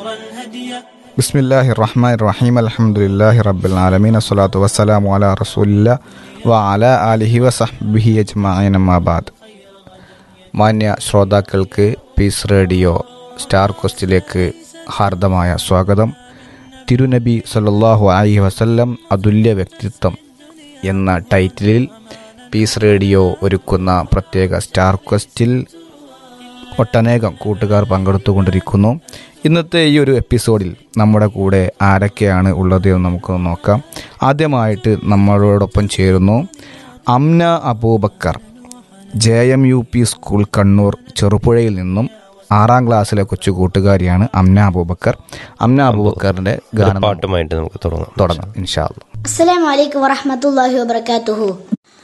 بسم الله الرحمن الرحيم الحمد لله رب العالمين الصلاة والسلام على رسول الله وعلى آله وصحبه أجمعين ما بعد മാന്യ ശ്രോതാക്കൾക്ക് peace radio star ക്വസ്റ്റിലേക്ക് ഹാർദമായ സ്വാഗതം തിരുനബി സല്ലല്ലാഹു അലൈഹി വസല്ലം അതുല്യ വ്യക്തിത്വം എന്ന ടൈറ്റിലിൽ പീസ് റേഡിയോ ഒരുക്കുന്ന പ്രത്യേക സ്റ്റാർ ക്വസ്റ്റിൽ ഒട്ടനേകം കൂട്ടുകാർ പങ്കെടുത്തുകൊണ്ടിരിക്കുന്നു ഇന്നത്തെ ഈ ഒരു എപ്പിസോഡിൽ നമ്മുടെ കൂടെ ആരൊക്കെയാണ് ഉള്ളത് എന്ന് നമുക്ക് നോക്കാം ആദ്യമായിട്ട് നമ്മളോടൊപ്പം ചേരുന്നു Amna Abubakar J M U P school Kannur ചെറുപുഴയിൽ നിന്നും ആറാം ക്ലാസ്സിലെ കൊച്ചു കൂട്ടുകാരിയാണ് അംന അബൂബക്കർ അംന അബൂബക്കറിന്റെ ഗാനം പാട്ടുമായിട്ട് നമുക്ക് തുടങ്ങാം തുടങ്ങാം ഇൻഷാല്ല السلام عليكم ورحمة الله وبركاته